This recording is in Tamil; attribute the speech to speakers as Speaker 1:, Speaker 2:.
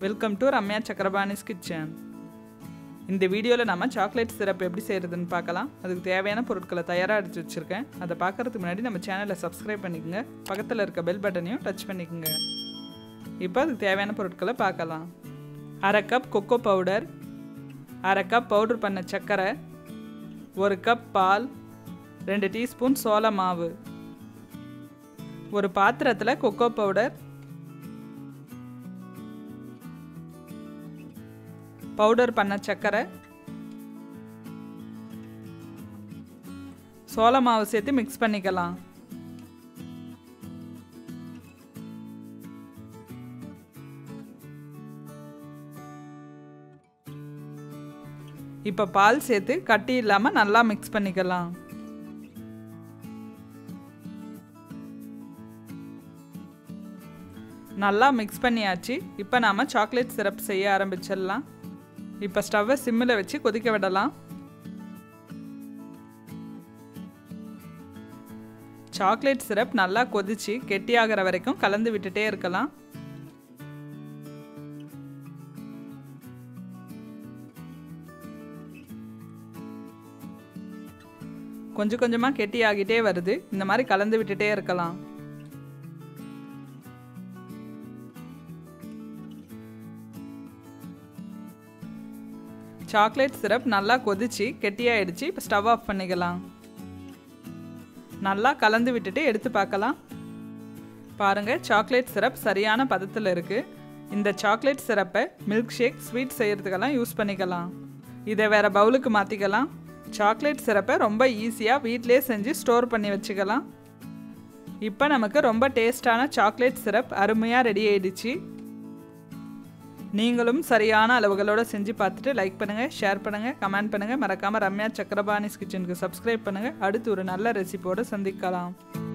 Speaker 1: welcome to Ramya Chakrapani's kitchen இந்த வீடியோவில் நம்ம சாக்லேட் சிரப் எப்படி செய்கிறதுன்னு பார்க்கலாம் அதுக்கு தேவையான பொருட்களை தயாராக எடுத்து வச்சுருக்கேன் அதை பார்க்குறதுக்கு முன்னாடி நம்ம சேனலை சப்ஸ்கிரைப் பண்ணிக்கோங்க பக்கத்தில் இருக்க பெல் பட்டனையும் டச் பண்ணிக்கோங்க இப்போ அதுக்கு தேவையான பொருட்களை பார்க்கலாம் அரை கப் கொக்கோ பவுடர் அரை கப் பவுடர் பண்ண சர்க்கரை ஒரு கப் பால் ரெண்டு டீஸ்பூன் சோள மாவு ஒரு பாத்திரத்தில் கொக்கோ பவுடர் பவுடர் பண்ண சர்க்கரை சோள மாவு சேர்த்து மிக்ஸ் பண்ணிக்கலாம் இப்போ பால் சேர்த்து கட்டி இல்லாமல் நல்லா மிக்ஸ் பண்ணிக்கலாம் நல்லா மிக்ஸ் பண்ணியாச்சு இப்போ நாம் சாக்லேட் சிரப் செய்ய ஆரம்பிச்சிடலாம் இப்போ ஸ்டவ்வை சிம்மில் வச்சு கொதிக்க விடலாம் சாக்லேட் சிரப் நல்லா கொதிச்சு கெட்டியாகிற வரைக்கும் கலந்து விட்டுட்டே இருக்கலாம் கொஞ்சம் கொஞ்சமாக கெட்டியாகிட்டே வருது இந்த மாதிரி கலந்து விட்டுட்டே இருக்கலாம் சாக்லேட் சிரப் நல்லா கொதிச்சு கெட்டியாயிடுச்சு இப்போ ஸ்டவ் ஆஃப் பண்ணிக்கலாம் நல்லா கலந்து விட்டுட்டு எடுத்து பார்க்கலாம் பாருங்கள் சாக்லேட் சிரப் சரியான பதத்தில் இருக்குது இந்த சாக்லேட் சிரப்பை மில்க் ஷேக் ஸ்வீட் செய்கிறதுக்கெல்லாம் யூஸ் பண்ணிக்கலாம் இதை வேறு பவுலுக்கு மாற்றிக்கலாம் சாக்லேட் சிரப்பை ரொம்ப ஈஸியாக வீட்டிலே செஞ்சு ஸ்டோர் பண்ணி வச்சுக்கலாம் இப்போ நமக்கு ரொம்ப டேஸ்டான சாக்லேட் சிரப் அருமையாக ரெடி ஆயிடுச்சு நீங்களும் சரியான அளவுகளோடு செஞ்சு பார்த்துட்டு லைக் பண்ணுங்கள் ஷேர் பண்ணுங்கள் கமெண்ட் பண்ணுங்கள் மறக்காமல் ரம்யா சக்கரபாணிஸ் கிச்சனுக்கு சப்ஸ்கிரைப் பண்ணுங்கள் அடுத்து ஒரு நல்ல ரெசிபியோடு சந்திக்கலாம்